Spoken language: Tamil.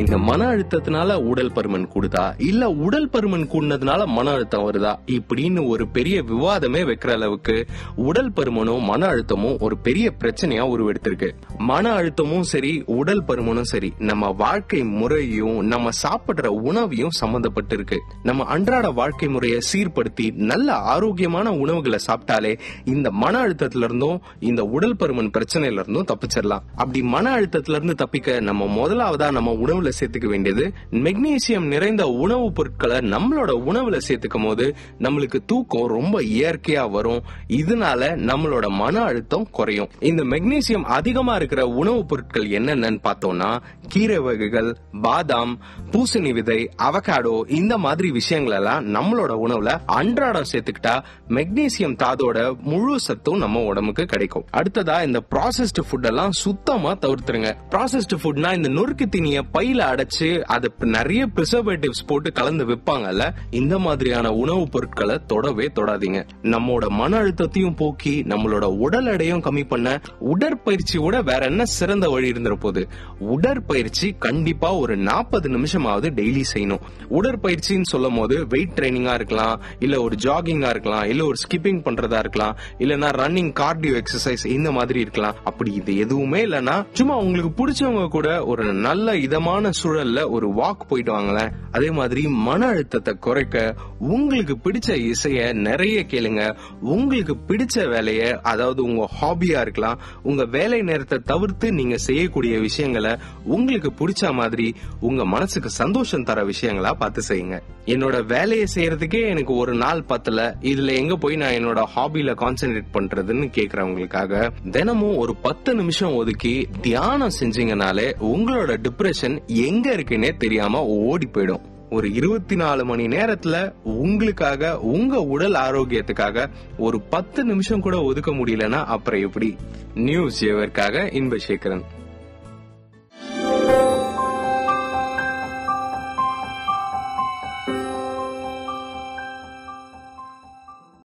இந்த மன அழுத்தத்தினால உடல் பருமன் கூடுதா இல்ல உடல் பருமன் கூடுனதுனால மன அழுத்தம் வருதா இப்படின்னு ஒரு பெரிய விவாதமே வைக்கிற அளவுக்கு உடல் பருமனும் மன அழுத்தமும் ஒரு பெரிய பிரச்சனையா உருவெடுத்திருக்கு மன அழுத்தமும் சரி உடல் பருமனும் சரி நம்ம வாழ்க்கை முறையும் நம்ம சாப்பிடுற உணவையும் சம்பந்தப்பட்டு இருக்கு நம்ம அன்றாட வாழ்க்கை முறையை சீர்படுத்தி நல்ல ஆரோக்கியமான உணவுகளை சாப்பிட்டாலே இந்த மன அழுத்தத்துல இருந்தும் இந்த உடல் பருமன் பிரச்சனையில இருந்தும் தப்பிச்சிடலாம் அப்படி மன அழுத்தத்துல இருந்து தப்பிக்க நம்ம முதலாவதா நம்ம உணவுல சேர்த்துக்க வேண்டியது மெக்னீசியம் நிறைந்த உணவுப் பொருட்களை நம்மளோட உணவுல சேர்த்துக்கும் போது நம்மளுக்கு தூக்கம் ரொம்ப இயற்கையா வரும் இதனால நம்மளோட மன அழுத்தம் குறையும் இந்த மெக்னீசியம் அதிகமா இருக்கிற உணவுப் பொருட்கள் என்னென்னன்னு பார்த்தோம்னா கீரை வகைகள் பாதாம் பூசணி விதை அவகாடோ இந்த மாதிரி விஷயங்கள் எல்லாம் நம்மளோட உணவுல அன்றாடம் சேர்த்துக்கிட்டா மெக்னீசியம் தாதோட முழு சத்தும் நம்ம உடம்புக்கு கிடைக்கும் அடுத்ததா இந்த ப்ராசஸ்டு ஃபுட் எல்லாம் சுத்தமா தவிர்த்துருங்க ப்ராசஸ்டு ஃபுட்னா இந்த நொறுக்கு தீனிய பையில அடைச்சு அது நிறைய ப்ரிசர்வேட்டிவ்ஸ் போட்டு கலந்து விற்பாங்கல்ல இந்த மாதிரியான உணவுப் பொருட்களை தொடவே தொடாதீங்க நம்மளோட மன அழுத்தத்தையும் போக்கி நம்மளோட உடல் எடையும் கம்மி பண்ண உடற்பயிற்சியோட வேற என்ன சிறந்த வழி இருந்துற போது உடற்பயிற்சி கண்டிப்பா ஒரு நாற்பது நிமிஷமாவது டெய்லி செய்யணும் உடற்பயிற்சின்னு சொல்லும் போது வெயிட் ட்ரைனிங்கா இருக்கலாம் இல்ல ஒரு ஜாகிங்கா இருக்கலாம் இல்ல ஒரு ஸ்கிப்பிங் பண்றதா இருக்கலாம் இல்லனா ரன்னிங் கார்டியோ எக்ஸசைஸ் இந்த மாதிரி இருக்கலாம் அப்படி இது எதுவுமே இல்லனா சும்மா உங்களுக்கு பிடிச்சவங்க கூட ஒரு நல்ல இதமான சூழல்ல ஒரு வாக் போயிட்டு வாங்களேன் அதே மாதிரி மன அழுத்தத்தை குறைக்க உங்களுக்கு பிடிச்ச இசைய நிறைய கேளுங்க உங்களுக்கு பிடிச்ச வேலைய அதாவது உங்க ஹாபியா இருக்கலாம் உங்க வேலை நேரத்தை தவிர்த்து நீங்க செய்யக்கூடிய விஷயங்களை உங்களுக்கு பிடிச்ச மாதிரி உங்க மனசுக்கு சந்தோஷம் தர விஷயங்களா பார்த்து செய்யுங்க என்னோட வேலையை செய்யறதுக்கே எனக்கு ஒரு நாள் பத்தல இதுல எங்க போய் நான் என்னோட ஹாபில கான்சென்ட்ரேட் பண்றதுன்னு கேக்குறவங்களுக்காக தினமும் ஒரு பத்து நிமிஷம் ஒதுக்கி தியானம் செஞ்சீங்கனாலே உங்களோட டிப்ரெஷன் எங்க இருக்குன்னே தெரியாம ஓடி போயிடும் ஒரு இருபத்தி நாலு மணி நேரத்துல உங்களுக்காக உங்க உடல் ஆரோக்கியத்துக்காக ஒரு பத்து நிமிஷம் கூட ஒதுக்க முடியலன்னா அப்புறம் எப்படி நியூஸ் ஏவருக்காக இன்பசேகரன்